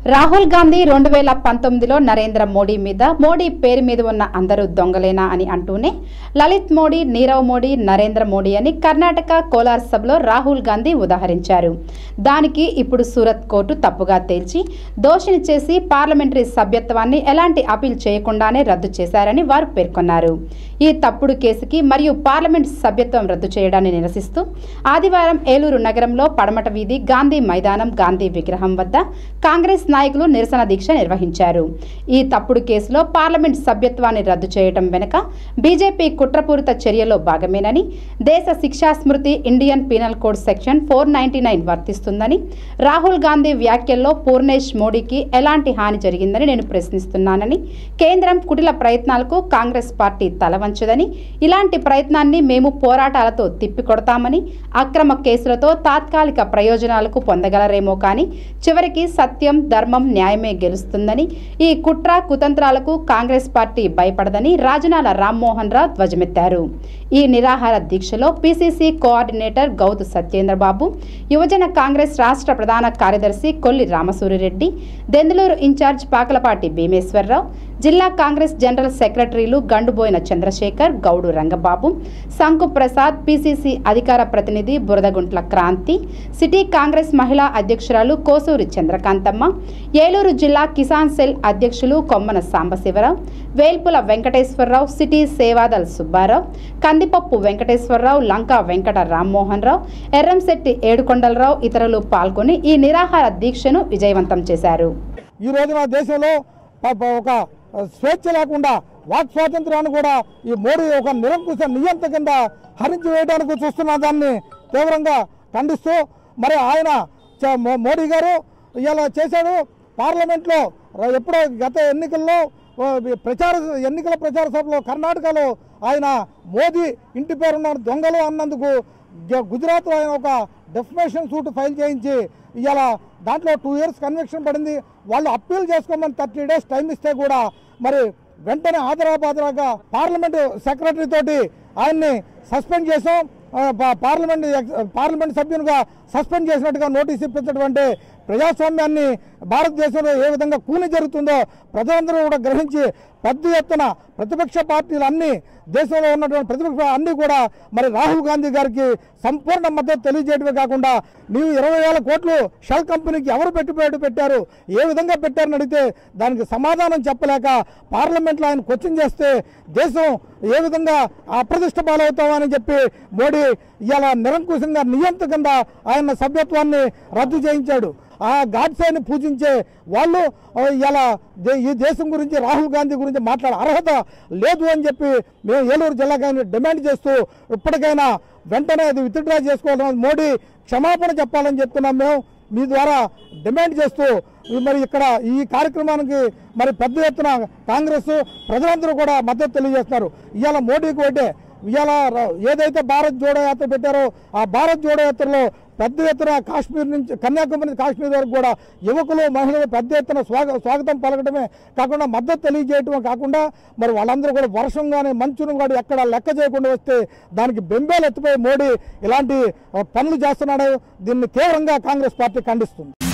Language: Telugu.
రాహుల్ గాంధీ రెండు వేల పంతొమ్మిదిలో నరేంద్ర మోడీ మీద మోడీ పేరు మీద ఉన్న అందరూ దొంగలేనా అని అంటూనే లలిత్ మోడీ నీరవ్ మోడీ నరేంద్ర మోడీ అని కర్ణాటక కోలార్ సభలో రాహుల్ గాంధీ ఉదాహరించారు దానికి ఇప్పుడు సూరత్ కోర్టు తప్పుగా తేల్చి దోషిని చేసి పార్లమెంటరీ సభ్యత్వాన్ని ఎలాంటి అపీల్ చేయకుండానే రద్దు చేశారని వారు పేర్కొన్నారు ఈ తప్పుడు కేసుకి మరియు పార్లమెంట్ సభ్యత్వం రద్దు చేయడాన్ని నిరసిస్తూ ఆదివారం ఏలూరు నగరంలో పడమట వీధి గాంధీ మైదానం గాంధీ విగ్రహం వద్ద కాంగ్రెస్ నాయకులు నిరసన దీక్ష నిర్వహించారు ఈ తప్పుడు కేసులో పార్లమెంట్ సభ్యత్వాన్ని రద్దు చేయడం వెనుక బీజేపీ కుట్రపూరిత చర్యలో భాగమేనని దేశ శిక్షా స్మృతి Indian penal code section four ninety nine వర్తిస్తుందని రాహుల్ గాంధీ వ్యాఖ్యల్లో పూర్ణేష్ మోడీకి ఎలాంటి హాని జరిగిందని నేను ప్రశ్నిస్తున్నానని కేంద్రం కుటిల ప్రయత్నాలకు కాంగ్రెస్ పార్టీ తలవంచదని ఇలాంటి ప్రయత్నాన్ని మేము పోరాటాలతో తిప్పికొడతామని అక్రమ కేసులతో తాత్కాలిక ప్రయోజనాలకు పొందగలరేమో కానీ చివరికి సత్యం ధర్మం న్యాయమే గెలుస్తుందని ఈ కుట్ర కుతంత్రాలకు కాంగ్రెస్ పార్టీ భయపడదని రాజనాల రామ్మోహన్ రావు ధ్వజమెత్తారు ఈ నిరాహార దీక్షలో పిసిసి కోఆర్డినేటర్ గౌతు సత్యేంద్రబాబు యువజన కాంగ్రెస్ రాష్ట్ర ప్రధాన కార్యదర్శి కొల్లి రామసూరిరెడ్డి దెందులూరు ఇన్ఛార్జ్ పాకలపాటి భీమేశ్వరరావు జిల్లా కాంగ్రెస్ జనరల్ సెక్రటరీలు గండుబోయిన చంద్రశేఖర్ గౌడు రంగబాబు శంకు ప్రసాద్ పిసిసి అధికార ప్రతినిధి బురదగుంట్ల క్రాంతి సిటీ కాంగ్రెస్ మహిళా అధ్యక్షురాలు కోసూరి చంద్రకాంతమ్మ ఏలూరు జిల్లా కిసాన్ సెల్ అధ్యక్షులు కొమ్మన సాంబశివరావు వేల్పుల వెంకటేశ్వరరావు సిటీ సేవాదల్ సుబ్బారావు కందిపప్పు వెంకటేశ్వరరావు లంకా వెంకట రామ్మోహన్ రావు ఎర్రంశెట్టి ఏడుకొండలరావు ఇతరులు పాల్గొని ఈ నిరాహార దీక్షను విజయవంతం చేశారు ఈ రోజున దేశంలో ప- ప- ఒక స్వేచ్ఛ లేకుండా వాక్ స్వాతంత్రాన్ని కూడా ఈ మోడీ ఒక నిరంకుశ నియంత కింద హరించి వేయడానికి చూస్తున్న దాన్ని తీవ్రంగా ఖండిస్తూ మరి ఆయన చ- మో- మోడీ గారు ఇలా చేశాడు పార్లమెంట్లో ర- ఎప్పుడో గత ఎన్నికల్లో ఓ, ఈ ప్రచార ఎన్నికల ప్రచార సభలో కర్ణాటకలో ఆయన మోదీ ఇంటి పేరున్న దొంగలు అన్నందుకు గ- గుజరాత్లో ఆయన ఒక డెఫమేషన్ సూట్ ఫైల్ చేయించి ఇవాళ దాంట్లో టూ ఇయర్స్ కన్విక్షన్ పడింది వాళ్ళు అప్పీల్ చేసుకోమని థర్టీ డేస్ టైం ఇస్తే కూడా మరి వెంటనే ఆదరాబాదరాగా పార్లమెంట్ సెక్రటరీ తోటి ఆయన్ని సస్పెండ్ చేసాం ఆ, పా- పార్లమెంట్ ఎక్స్- పార్లమెంట్ సభ్యునిగా సస్పెండ్ చేసినట్టుగా నోటీస్ ఇప్పించినటువంటి ప్రజాస్వామ్యాన్ని భారతదేశంలో ఏ విధంగా కూని జరుగుతుందో ప్రజలందరూ కూడా గ్రహించి పెద్ద ఎత్తున ప్రతిపక్ష పార్టీలు అన్ని దేశంలో ఉన్నటువంటి ప్రతిపక్ష అన్ని కూడా మరి రాహుల్ గాంధీ గారికి సంపూర్ణ మద్దతు తెలియజేయడమే కాకుండా నీవు ఇరవై వేల కోట్లు షెల్ కంపెనీకి ఎవరు పెట్టుబడి పెట్టారు ఏ విధంగా పెట్టారని అడిగితే దానికి సమాధానం చెప్పలేక పార్లమెంట్లో ఆయన క్వశ్చన్ చేస్తే దేశం ఏ విధంగా అప్రతిష్ట పాలవుతామని చెప్పి మోడీ ఇలా నిరంకుశంగా నియంత కింద ఆయన సభ్యత్వాన్ని రద్దు చేయించాడు ఆ గాడ్సేని పూజించే వాళ్ళు ఇలా ఈ దేశం గురించి రాహుల్ గాంధీ గురించి మాట్లాడే అర్హత లేదు అని చెప్పి మేము ఏలూరు జిల్లాకి డిమాండ్ చేస్తూ ఇప్పటికైనా వెంటనే అది విత్డ్రా చేసుకోవడం మోడీ క్షమాపణ చెప్పాలని చెప్తున్నాం మేము మీ ద్వారా డిమాండ్ చేస్తూ ఈ మరి ఇక్కడ ఈ కార్యక్రమానికి మరి పెద్ద ఎత్తున కాంగ్రెస్ ప్రజలందరూ కూడా మద్దతు తెలియజేస్తున్నారు ఇవాళ మోడీకి ఒకటే ఇవాళ ర- ఏదైతే భారత్ జోడో యాత్ర పెట్టారో ఆ భారత్ జోడో యాత్రలో పెద్ద ఎత్తున కాశ్మీర్ నుంచి కన్యాకుమారి నుంచి కాశ్మీర్ వరకు కూడా యువకులు మహిళలు పెద్ద ఎత్తున స్వాగ స్వాగతం పలకడమే కాకుండా మద్దతు తెలియజేయటమే కాకుండా మరి వాళ్ళందరూ కూడా వర్షం కానీ మంచును కూడా ఎక్కడ లెక్క చేయకుండా వస్తే దానికి బెంబేలు ఎత్తిపోయి మోడీ ఇలాంటి ఆ, పనులు చేస్తున్నాడు దీన్ని తీవ్రంగా కాంగ్రెస్ పార్టీ ఖండిస్తుంది